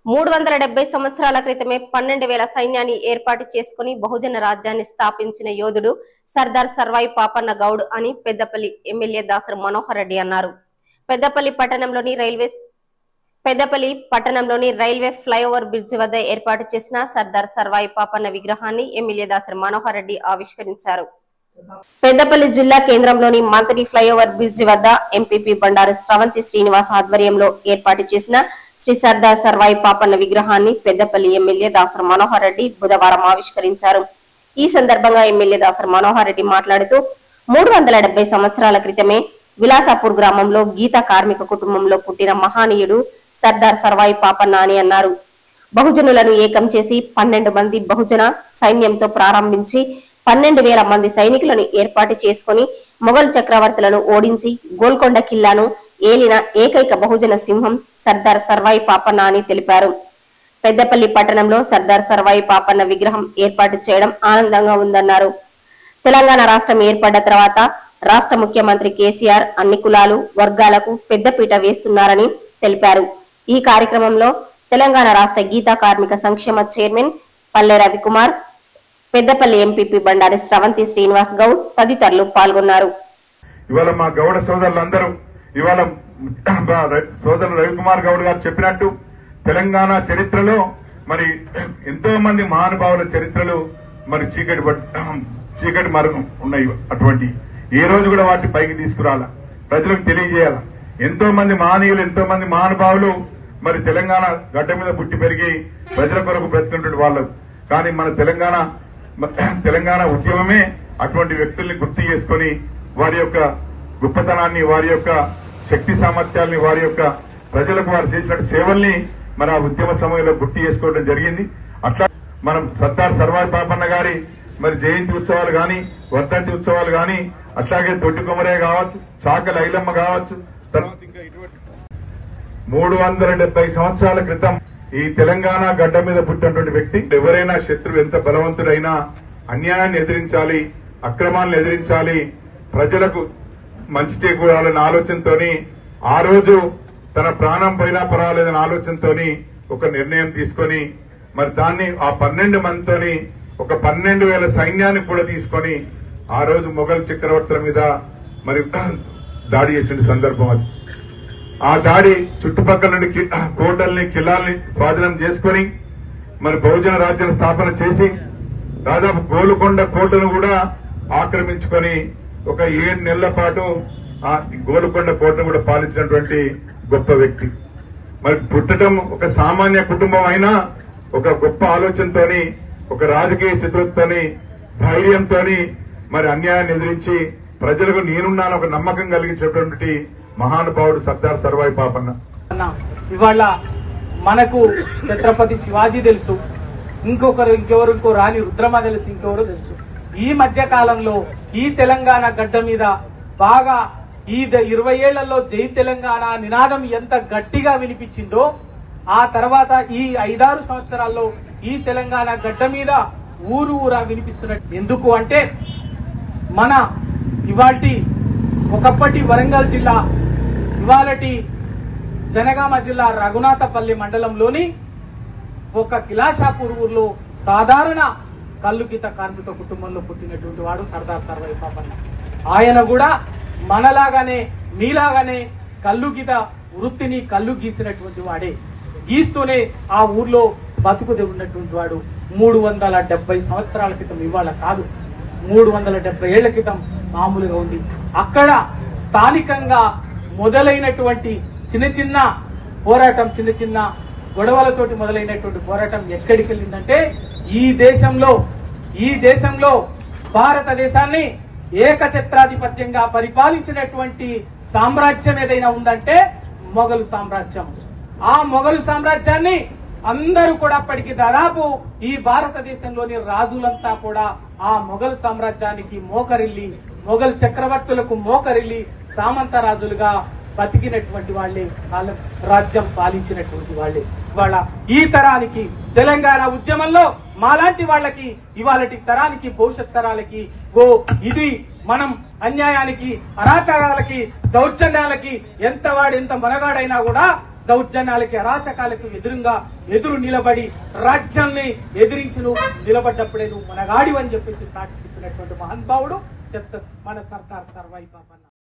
మూడు వందల డెబ్బై సంవత్సరాల క్రితమే పన్నెండు వేల సైన్యాన్ని ఏర్పాటు చేసుకుని బహుజన రాజ్యాన్ని స్థాపించిన యోధుడు సర్దార్ సర్వాయి పాపన్న గౌడ్ అని పెద్దపల్లి ఎమ్మెల్యే దాసరి మనోహర్ రెడ్డి అన్నారు పెద్దపల్లి పట్టణంలోని రైల్వే పెద్దపల్లి పట్టణంలోని రైల్వే ఫ్లైఓవర్ బ్రిడ్జ్ వద్ద ఏర్పాటు చేసిన సర్దార్ సర్వాయి పాపన్న విగ్రహాన్ని ఎమ్మెల్యే దాసరి మనోహర్ రెడ్డి ఆవిష్కరించారు పెద్దపల్లి జిల్లా కేంద్రంలోని మంత్రి ఫ్లైఓవర్ బ్రిడ్జ్ వద్ద ఎంపీపీ బండారు స్రవంతి శ్రీనివాస్ ఆధ్వర్యంలో ఏర్పాటు చేసిన శ్రీ సర్దార్ సర్వాయి పాపన్న విగ్రహాన్ని పెద్దపల్లి ఎమ్మెల్యే దాసరి మనోహర్ రెడ్డి బుధవారం ఆవిష్కరించారు ఈ సందర్భంగా ఎమ్మెల్యే దాసరి మనోహర్ రెడ్డి మాట్లాడుతూ మూడు వందల డెబ్బై సంవత్సరాల క్రితమే విలాసాపూర్ గ్రామంలో గీత కార్మిక కుటుంబంలో పుట్టిన మహానీయుడు సర్దార్ సర్వాయి పాపన్న అని అన్నారు బహుజనులను ఏకం చేసి పన్నెండు మంది బహుజన సైన్యంతో ప్రారంభించి పన్నెండు వేల మంది సైనికులను ఏర్పాటు చేసుకుని మొఘల్ చక్రవర్తులను ఓడించి గోల్కొండ కిల్లాను ఏలిన ఏకైక బహుజన సింహం సర్దార్ సర్వాయి పాపన్న అని తెలిపారు పెద్దపల్లి పట్టణంలో సర్దార్ సర్వాయి పాపన్న విగ్రహం ఏర్పాటు చేయడం ఆనందంగా ఉందన్నారు తెలంగాణ రాష్ట్రం ఏర్పడ్డ తర్వాత రాష్ట్ర ముఖ్యమంత్రి కేసీఆర్ అన్ని కులాలు వర్గాలకు పెద్దపీట వేస్తున్నారని తెలిపారు ఈ కార్యక్రమంలో తెలంగాణ రాష్ట్ర గీతా కార్మిక సంక్షేమ చైర్మన్ పల్లె రవికుమార్ పెద్దపల్లి ఎంపీపీ బండారి స్రవంతి శ్రీనివాస్ గౌడ్ తదితరులు పాల్గొన్నారు ఇవాళ మా గౌడ సోదరులందరూ ఇవాళ మా ర- సోదరులు రవికుమార్ గౌడ్ గారు చెప్పినట్టు తెలంగాణ చరిత్రలో మరి ఎంతో మంది మహానుభావుల చరిత్రలు మరి చీకటి పట్- చీకటి మరుగు ఉన్నాయి అటువంటి ఏ రోజు కూడా వాటిని పైకి తీసుకురాల ప్రజలకు తెలియజేయాల ఎంతో మంది మహనీయులు ఎంతో మంది మహానుభావులు మరి తెలంగాణ గడ్డ మీద పుట్టి పెరిగి ప్రజల కొరకు బ్రతికినటువంటి వాళ్ళు కానీ మన తెలంగాణ తెలంగాణ ఉద్యమమే అటువంటి వ్యక్తుల్ని గుర్తు చేసుకొని వారి యొక్క గొప్పతనాన్ని వారి యొక్క శక్తి సామర్థ్యాల్ని వారి యొక్క ప్రజలకు వారు చేసిన సేవల్ని మన ఆ ఉద్యమ సమయంలో గుర్తు చేసుకోవడం జరిగింది అట్లా మనం సర్దార్ సర్వార్ పాపన్న గారి మరి జయంతి ఉత్సవాలు గాని వర్ధంతి ఉత్సవాలు గాని అట్లాగే దొడ్డి కొమరే కావచ్చు చాకలి ఐలమ్మ కావచ్చు తర్వాత ఇంకా ఇటువంటి మూడు వందల డెబ్బై సంవత్సరాల క్రితం ఈ తెలంగాణ గడ్డ మీద పుట్టినటువంటి వ్యక్తి ఎవరైనా శత్రువు ఎంత బలవంతుడైనా అన్యాయాన్ని ఎదిరించాలి అక్రమాలను ఎదిరించాలి ప్రజలకు మంచి చేకూరాలన్న ఆలోచనతోని ఆ రోజు తన ప్రాణం పోయినా పర్వాలేదన్న ఆలోచనతోని ఒక నిర్ణయం తీసుకొని మరి దాన్ని ఆ పన్నెండు మందితోని ఒక పన్నెండు వేల సైన్యాన్ని కూడా తీసుకొని ఆ రోజు మొఘల్ చక్రవర్తుల మీద మరి దాడి చేసిన సందర్భం అది ఆ దాడి చుట్టుపక్కల నుండి కి- కోటల్ని కిల్లాల్ని స్వాధీనం చేసుకొని మరి బహుజన రాజ్యాన్ని స్థాపన చేసి దాదాపు గోలుకొండ కోటను కూడా ఆక్రమించుకొని ఒక ఏడు నెలల పాటు ఆ గోలుకొండ కోటను కూడా పాలించినటువంటి గొప్ప వ్యక్తి మరి పుట్టడం ఒక సామాన్య కుటుంబం అయినా ఒక గొప్ప ఆలోచనతోని ఒక రాజకీయ చిత్రతోని ధైర్యంతోని మరి అన్యాయాన్ని ఎదిరించి ప్రజలకు నేనున్నాను ఒక నమ్మకం కలిగించినటువంటి మహానుభావుడు సర్దార్ సర్వాయి పాపన్న అన్న ఇవాళ మనకు ఛత్రపతి శివాజీ తెలుసు ఇంకొకరు ఇంకెవరు ఇంకో రాణి రుద్రమ తెలుసు ఇంకెవరు తెలుసు ఈ మధ్య కాలంలో ఈ తెలంగాణ గడ్డ మీద బాగా ఈ ద- ఇరవై ఏళ్లలో జై తెలంగాణ నినాదం ఎంత గట్టిగా వినిపించిందో ఆ తర్వాత ఈ ఐదారు సంవత్సరాల్లో ఈ తెలంగాణ గడ్డ మీద ఊరు ఊరా వినిపిస్తున్నట్టు ఎందుకు అంటే మన ఇవాల్టి ఒకప్పటి వరంగల్ జిల్లా ఇవాళటి జనగామ జిల్లా రఘునాథపల్లి మండలంలోని ఒక కిలాషాపూర్ ఊర్లో సాధారణ కల్లుగీత కార్మిక కుటుంబంలో పుట్టినటువంటి వాడు సర్దార్ సర్వై పాపన్న ఆయన కూడా మనలాగానే మీలాగానే కల్లుగీత వృత్తిని కళ్ళు గీసినటువంటి వాడే గీస్తూనే ఆ ఊర్లో బతుకుది ఉన్నటువంటి వాడు మూడు వందల డెబ్బై సంవత్సరాల క్రితం ఇవాళ కాదు మూడు వందల డెబ్బై ఏళ్ల క్రితం మామూలుగా ఉంది అక్కడ స్థానికంగా మొదలైనటువంటి చిన్న చిన్న పోరాటం చిన్న చిన్న గొడవలతోటి మొదలైనటువంటి పోరాటం ఎక్కడికి వెళ్ళిందంటే ఈ దేశంలో ఈ దేశంలో భారతదేశాన్ని ఏకఛత్రాధిపత్యంగా పరిపాలించినటువంటి సామ్రాజ్యం ఏదైనా ఉందంటే మొఘలు సామ్రాజ్యం ఆ మొఘలు సామ్రాజ్యాన్ని అందరూ కూడా అప్పటికి దాదాపు ఈ భారతదేశంలోని రాజులంతా కూడా ఆ మొఘల్ సామ్రాజ్యానికి మోకరిల్లి మొఘల్ చక్రవర్తులకు మోకరిల్లి సామంత రాజులుగా బతికినటువంటి వాళ్ళే వాళ్ళ రాజ్యం పాలించినటువంటి వాళ్ళే ఇవాళ ఈ తరానికి తెలంగాణ ఉద్యమంలో మాలాంటి వాళ్ళకి ఇవాళటి తరానికి భవిష్యత్ తరాలకి ఓ ఇది మనం అన్యాయానికి అరాచకాలకి దౌర్జన్యాలకి ఎంత వాడు ఎంత మనగాడైనా కూడా దౌర్జన్యాలకి అరాచకాలకు ఎదురుగా ఎదురు నిలబడి రాజ్యాన్ని ఎదిరించి నువ్వు నిలబడ్డప్పుడే నువ్వు మనగాడివని చెప్పేసి చాటి చెప్పినటువంటి మహానుభావుడు చెత్త మన సర్దార్ సర్వాయి పాపన్న